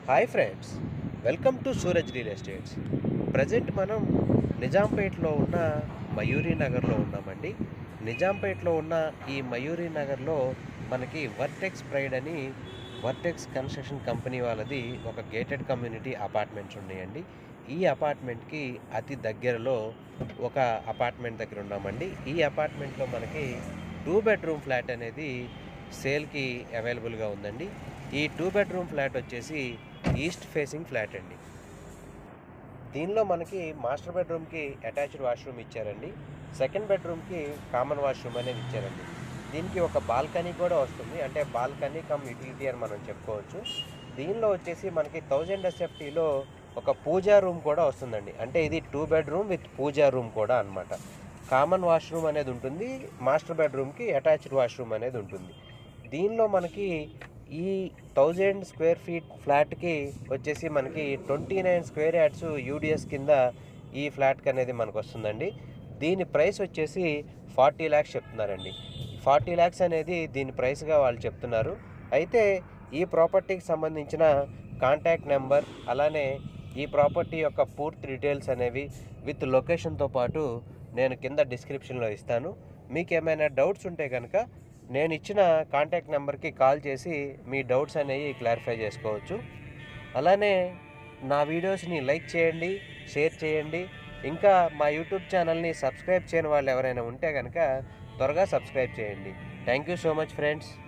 hi friends welcome to Suraj real estates present మనం నిజాంపేట్లో ఉన్న మయూరి నగర్లో ఉన్నామండి నిజాంపేట్లో ఉన్న ఈ మయూరి నగర్లో మనకి వర్టెక్స్ ప్రైడ్ అని వర్టెక్స్ కన్స్ట్రక్షన్ కంపెనీ వాళ్ళది ఒక గేటెడ్ కమ్యూనిటీ అపార్ట్మెంట్స్ ఉన్నాయండి ఈ అపార్ట్మెంట్కి అతి దగ్గరలో ఒక అపార్ట్మెంట్ దగ్గర ఉన్నామండి ఈ అపార్ట్మెంట్లో మనకి టూ బెడ్రూమ్ ఫ్లాట్ అనేది సేల్కి అవైలబుల్గా ఉందండి ఈ టూ బెడ్రూమ్ ఫ్లాట్ వచ్చేసి ఈస్ట్ ఫేసింగ్ ఫ్లాట్ అండి దీనిలో మనకి మాస్టర్ బెడ్రూమ్కి అటాచ్డ్ వాష్రూమ్ ఇచ్చారండి సెకండ్ బెడ్రూమ్కి కామన్ వాష్రూమ్ అనేది ఇచ్చారండి దీనికి ఒక బాల్కనీ కూడా వస్తుంది అంటే బాల్కనీ కమ్ యూటిలిటీ అని మనం చెప్పుకోవచ్చు దీనిలో వచ్చేసి మనకి థౌజండ్ ఎస్ఎఫ్టీలో ఒక పూజా రూమ్ కూడా వస్తుందండి అంటే ఇది two bedroom with pooja room కూడా అన్నమాట కామన్ వాష్రూమ్ అనేది ఉంటుంది మాస్టర్ బెడ్రూమ్కి అటాచ్డ్ వాష్రూమ్ అనేది ఉంటుంది దీనిలో మనకి ఈ థౌజండ్ స్క్వేర్ ఫీట్ ఫ్లాట్కి వచ్చేసి మనకి twenty nine square yards UDS కింద ఈ ఫ్లాట్కి అనేది మనకు వస్తుందండి దీని ప్రైస్ వచ్చేసి ఫార్టీ ల్యాక్స్ చెప్తున్నారండి ఫార్టీ ల్యాక్స్ అనేది దీని ప్రైస్గా వాళ్ళు చెప్తున్నారు అయితే ఈ ప్రాపర్టీకి సంబంధించిన కాంటాక్ట్ నెంబర్ అలానే ఈ ప్రాపర్టీ యొక్క పూర్తి డీటెయిల్స్ అనేవి విత్ లొకేషన్తో పాటు నేను కింద డిస్క్రిప్షన్లో ఇస్తాను మీకు ఏమైనా డౌట్స్ ఉంటే కనుక నేను ఇచ్చిన కాంటాక్ట్ నెంబర్కి కాల్ చేసి మీ డౌట్స్ అనేవి క్లారిఫై చేసుకోవచ్చు అలానే నా వీడియోస్ని లైక్ చేయండి షేర్ చేయండి ఇంకా మా యూట్యూబ్ ఛానల్ని సబ్స్క్రైబ్ చేయని వాళ్ళు ఎవరైనా ఉంటే కనుక త్వరగా సబ్స్క్రైబ్ చేయండి thank you so much friends